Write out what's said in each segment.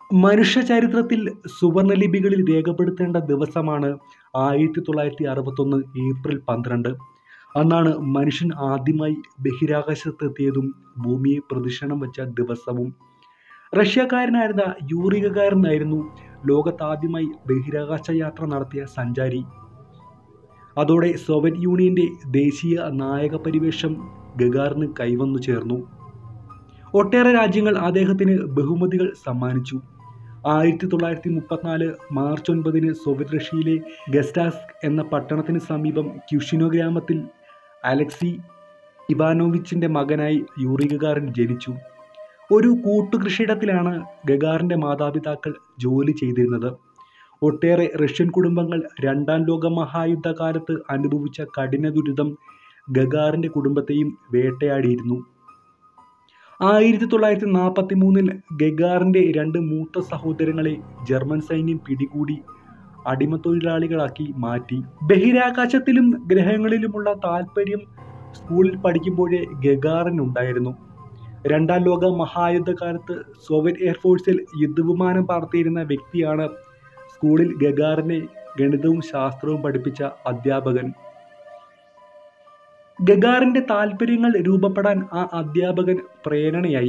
മനുഷ്യ ചരിത്രത്തിൽ സുവർണലിപികളിൽ രേഖപ്പെടുത്തേണ്ട ദിവസമാണ് ആയിരത്തി തൊള്ളായിരത്തി അറുപത്തൊന്ന് ഏപ്രിൽ പന്ത്രണ്ട് അന്നാണ് മനുഷ്യൻ ആദ്യമായി ബഹിരാകാശത്തെത്തിയതും ഭൂമിയെ പ്രദക്ഷിണം വെച്ച ദിവസവും റഷ്യക്കാരനായിരുന്ന യൂറി ഗഗാറിനായിരുന്നു ലോകത്താദ്യമായി ബഹിരാകാശ യാത്ര നടത്തിയ സഞ്ചാരി അതോടെ സോവിയറ്റ് യൂണിയന്റെ ദേശീയ നായക പരിവേഷം ഗഗാറിന് കൈവന്നു ചേർന്നു ഒട്ടേറെ രാജ്യങ്ങൾ അദ്ദേഹത്തിന് ബഹുമതികൾ സമ്മാനിച്ചു ആയിരത്തി തൊള്ളായിരത്തി മുപ്പത്തിനാല് മാർച്ച് ഒൻപതിന് സോവിയറ്റ് റഷ്യയിലെ ഗസ്റ്റാസ്ക് എന്ന പട്ടണത്തിന് സമീപം ക്യുഷിനോ ഗ്രാമത്തിൽ അലക്സി ഇവാനോവിച്ചിൻ്റെ മകനായി യൂറി ഗഗാറിൻ ജനിച്ചു ഒരു കൂട്ടുകൃഷിയിടത്തിലാണ് ഗഗാറിൻ്റെ മാതാപിതാക്കൾ ജോലി ചെയ്തിരുന്നത് ഒട്ടേറെ റഷ്യൻ കുടുംബങ്ങൾ രണ്ടാം ലോക മഹായുദ്ധകാലത്ത് അനുഭവിച്ച കഠിന ദുരിതം ഗഗാറിൻ്റെ കുടുംബത്തെയും വേട്ടയാടിയിരുന്നു ആയിരത്തി തൊള്ളായിരത്തി നാൽപ്പത്തി മൂന്നിൽ ഗഗാറിൻ്റെ രണ്ട് മൂത്ത സഹോദരങ്ങളെ ജർമ്മൻ സൈന്യം പിടികൂടി അടിമത്തൊഴിലാളികളാക്കി മാറ്റി ബഹിരാകാശത്തിലും ഗ്രഹങ്ങളിലുമുള്ള താല്പര്യം സ്കൂളിൽ പഠിക്കുമ്പോഴേ ഗഗാറിനുണ്ടായിരുന്നു രണ്ടാം ലോക മഹായുദ്ധകാലത്ത് സോവിയറ്റ് എയർഫോഴ്സിൽ യുദ്ധവിമാനം പറത്തിയിരുന്ന വ്യക്തിയാണ് സ്കൂളിൽ ഗഗാറിനെ ഗണിതവും ശാസ്ത്രവും പഠിപ്പിച്ച അധ്യാപകൻ ഗഗാറിന്റെ താല്പര്യങ്ങൾ രൂപപ്പെടാൻ ആ അധ്യാപകൻ പ്രേരണയായി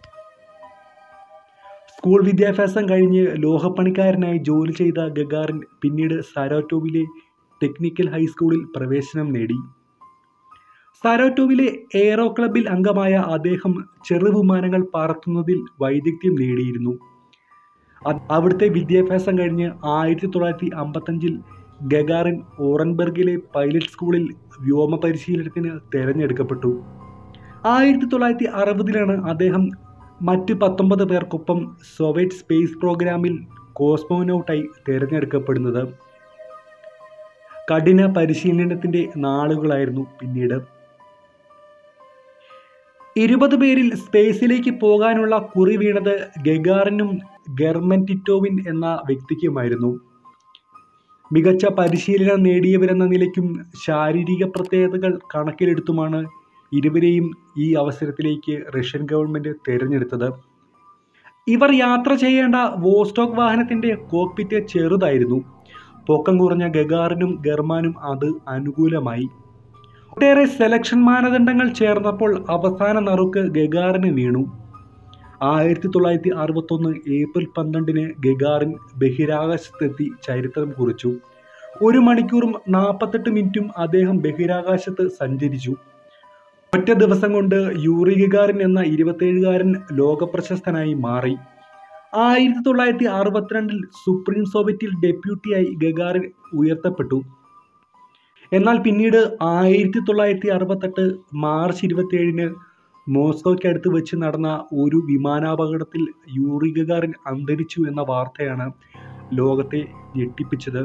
സ്കൂൾ വിദ്യാഭ്യാസം കഴിഞ്ഞ് ലോഹപ്പണിക്കാരനായി ജോലി ചെയ്ത ഗഗാറിൻ പിന്നീട് സാരോറ്റോവിലെ ടെക്നിക്കൽ ഹൈസ്കൂളിൽ പ്രവേശനം നേടി സാരോറ്റോവിലെ എയറോ ക്ലബിൽ അംഗമായ അദ്ദേഹം ചെറുവിമാനങ്ങൾ പറത്തുന്നതിൽ വൈദഗ്ധ്യം നേടിയിരുന്നു അ- അവിടുത്തെ വിദ്യാഭ്യാസം കഴിഞ്ഞ് ആയിരത്തി തൊള്ളായിരത്തി അമ്പത്തഞ്ചിൽ ഗഗാറിൻ ഓറൻബർഗിലെ പൈലറ്റ് സ്കൂളിൽ വ്യോമ പരിശീലനത്തിന് തിരഞ്ഞെടുക്കപ്പെട്ടു ആയിരത്തി തൊള്ളായിരത്തി അറുപതിലാണ് അദ്ദേഹം മറ്റ് പത്തൊമ്പത് പേർക്കൊപ്പം സോവിയറ്റ് സ്പേസ് പ്രോഗ്രാമിൽ കോസ്മോനൗട്ടായി തിരഞ്ഞെടുക്കപ്പെടുന്നത് കഠിന പരിശീലനത്തിൻ്റെ നാളുകളായിരുന്നു പിന്നീട് ഇരുപത് പേരിൽ സ്പേസിലേക്ക് പോകാനുള്ള കുറി വീണത് ഗഗാറിനും ഗെർമൻ ടിറ്റോവിൻ എന്ന വ്യക്തിക്കുമായിരുന്നു മികച്ച പരിശീലനം നേടിയവരെന്ന നിലയ്ക്കും ശാരീരിക പ്രത്യേകതകൾ കണക്കിലെടുത്തുമാണ് ഇരുവരെയും ഈ അവസരത്തിലേക്ക് റഷ്യൻ ഗവൺമെൻറ് തിരഞ്ഞെടുത്തത് ഇവർ യാത്ര ചെയ്യേണ്ട വോസ്റ്റോക്ക് വാഹനത്തിൻ്റെ കോക്പിറ്റ് ചെറുതായിരുന്നു പൊക്കം കുറഞ്ഞ ഗഗാറിനും ഗർമാനും അത് അനുകൂലമായി ഒട്ടേറെ സെലക്ഷൻ മാനദണ്ഡങ്ങൾ ചേർന്നപ്പോൾ അവസാന നറുക്ക് ഗഗാറിന് വീണു ആയിരത്തി തൊള്ളായിരത്തി അറുപത്തൊന്ന് ഏപ്രിൽ പന്ത്രണ്ടിന് ഗഗാറിൻ ബഹിരാകാശത്തെത്തി ചരിത്രം കുറിച്ചു ഒരു മണിക്കൂറും നാൽപ്പത്തെട്ട് മിനിറ്റും അദ്ദേഹം ബഹിരാകാശത്ത് സഞ്ചരിച്ചു ഒറ്റ ദിവസം കൊണ്ട് യൂറി ഗഗാറിൻ എന്ന ഇരുപത്തേഴുകാരൻ ലോകപ്രശസ്തനായി മാറി ആയിരത്തി തൊള്ളായിരത്തി അറുപത്തിരണ്ടിൽ സുപ്രീം സോവിയറ്റിൽ ഡെപ്യൂട്ടിയായി ഗഗാറിൻ ഉയർത്തപ്പെട്ടു എന്നാൽ പിന്നീട് ആയിരത്തി തൊള്ളായിരത്തി അറുപത്തെട്ട് മാർച്ച് ഇരുപത്തിയേഴിന് മോസ്കോയ്ക്കടുത്ത് വെച്ച് നടന്ന ഒരു വിമാനാപകടത്തിൽ യൂറി ഗഗാറിൻ അന്തരിച്ചു എന്ന വാർത്തയാണ് ലോകത്തെ ഞെട്ടിപ്പിച്ചത്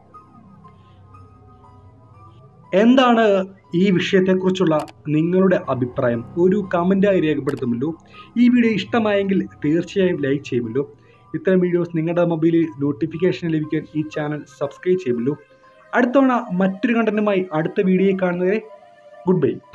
എന്താണ് ഈ വിഷയത്തെക്കുറിച്ചുള്ള നിങ്ങളുടെ അഭിപ്രായം ഒരു കമൻറ്റായി രേഖപ്പെടുത്തുമല്ലോ ഈ വീഡിയോ ഇഷ്ടമായെങ്കിൽ തീർച്ചയായും ലൈക്ക് ചെയ്യുമല്ലോ ഇത്തരം വീഡിയോസ് നിങ്ങളുടെ മൊബൈലിൽ നോട്ടിഫിക്കേഷൻ ലഭിക്കാൻ ഈ ചാനൽ സബ്സ്ക്രൈബ് ചെയ്യുമല്ലോ അടുത്തവണ മറ്റൊരു കണ്ടന്റുമായി അടുത്ത വീഡിയോയിൽ കാണുന്നവരെ ഗുഡ് ബൈ